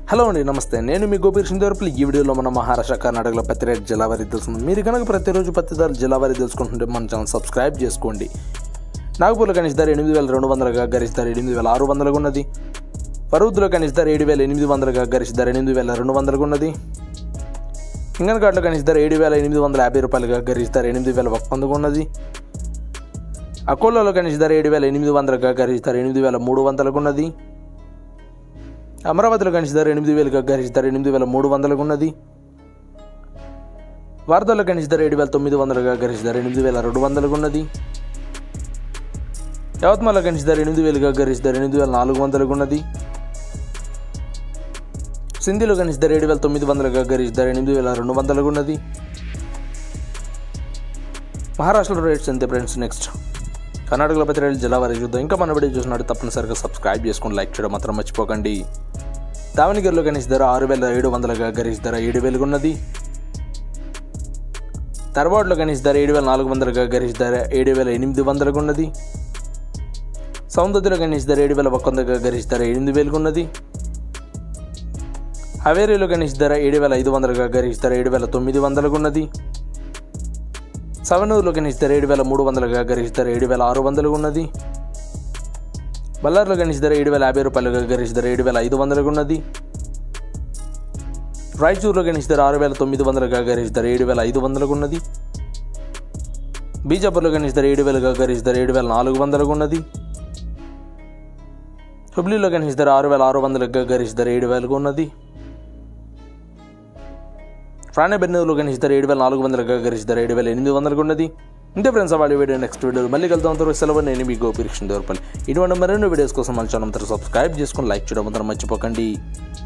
hello అండి నమస్తే నేను మీ గోపీర్ సింధూర్పల్లి ఈ వీడియోలో మన మహారాష్ట్ర కర్ణాటకలో పత్తి రేట్ జిల్లావారీ తెలుసుకుందాం మీరు కనుక ప్రతిరోజు పత్తి ధర జిల్లావారీ తెలుసుకుంటుంటే మన ఛానల్ సబ్స్క్రైబ్ చేసుకోండి నాగపూర్లో కనీస ధర ఎనిమిది వేల రెండు వందలుగా గరిష్ట ధర ఎనిమిది వేల ఆరు వందలుగా ఉన్నది పరువుద్దులో కనీస ధర ఏడు వేల ఎనిమిది వందలుగా గరిష్ట ధర ఎనిమిది వేల రెండు వందలుగా ఉన్నది హింగన్ఘాట్లో కనీస ధర ఏడు వేల ఎనిమిది వందల యాభై రూపాయలుగా గరిష్ట ధర ఎనిమిది వేల ఒక వందగా ఉన్నది అకోలాలో కనీస ధర ఏడు వేల ఎనిమిది వందలుగా గరిష్ట ధర ఎనిమిది వేల మూడు వందలకు ఉన్నది అమరావతిలో కనిష్ట ధర ఎనిమిది వేలుగా గరిష్ట ధర ఎనిమిది వేల మూడు వందలకు ఉన్నది వార్తల్లో కనిష్ట ధర ఏడు వేల తొమ్మిది వందలుగా గరిష్ట ధర ఎనిమిది వేల రెండు వందలకు ఉన్నది యవత్మాల కనిష్ట ధర ఎనిమిది వేలుగా గరిష్ట ధర ఎనిమిది వేల నాలుగు వందలకు ఉన్నది సింధిలో కనిష్ట ధర ఏడు వేల తొమ్మిది వందలుగా గరిష్ట ధర ఎనిమిది వేల రెండు వందలకు ఉన్నది మహారాష్ట్రలో రేట్స్ అంతే ఫ్రెండ్స్ నెక్స్ట్ కర్ణాటకలో ప్రతి రైలు జిల్లా వారి చూద్దాం ఇంకా మన వీడియో చూసినట్టు తప్పనిసరిగా సబ్స్క్రైబ్ చేసుకుని లైక్ చేయడం మాత్రం మర్చిపోకండి దావణగిరిలో గణేష్ ధర ఆరు వేల ఏడు వందలుగా గణేష్ ధర ఏడు వేలుగా ఉన్నది తర్వాడలో గణేష్ ధర ఏడు వేల నాలుగు వందలుగా గణేష్ ధర ఏడు వేల ఎనిమిది వందలుగా ఉన్నది సౌందర్యలో గణేష్ ధర ఏడు వేల ఒక వందలుగా గణేష్ ధర ఎనిమిది వేలుగా ఉన్నది హవేరీలో గణేష్ ధర ఏడు వేల ఐదు వందలుగా గణేష్ ధర ఏడు వేల తొమ్మిది వందలుగా ఉన్నది సవనూరులో గణేష్ ధర ఏడు వేల మూడు వందలుగా గరిష్ట ధర ఏడు వేల ఆరు వందలుగా ఉన్నది బళ్ళారిలో గణేష్ ధర ఏడు వేల యాభై రూపాయలుగా గరిష్ట ధర ఏడు వేల ఐదు వందలుగా ఉన్నది రాయచూరులో గణేష్ ధర ఆరు వేల తొమ్మిది వందలుగా గరిష్ట ధర ఏడు వేల ఐదు వందలుగా ఉన్నది బీజాపూర్లో గణేష్ ధర ఏడు వేలుగా గరిష్ట ధర ఏడు వేల నాలుగు వందలుగా ఉన్నది హుబ్లీలో గణేష్ ధర ఆరు వేల ఆరు వందలుగా గరిష్ట ధర ఏడు వేలుగా ఉన్నది ప్రాణబెన్నూరులో గణేష్ ధర ఏడు వేల నాలుగు వందలుగా గరిష్ట ధర ఏడు వేల ఎనిమిది వందలుగా ఉన్నది ఇంతే ఫ్రెండ్స్ వాళ్ళ వీడియో నెక్స్ట్ వీడియోలో మళ్ళీ కలుద్దాం అంతవరకు సెలవు నేను మీ గోపికృష్ణ దేవరపల్లి ఇటువంటి మరెన్నో వీడియోస్ కోసం మన ఛానల్ సబ్స్క్రైబ్ చేసుకొని లైక్ చేయడం మాత్రం మర్చిపోకండి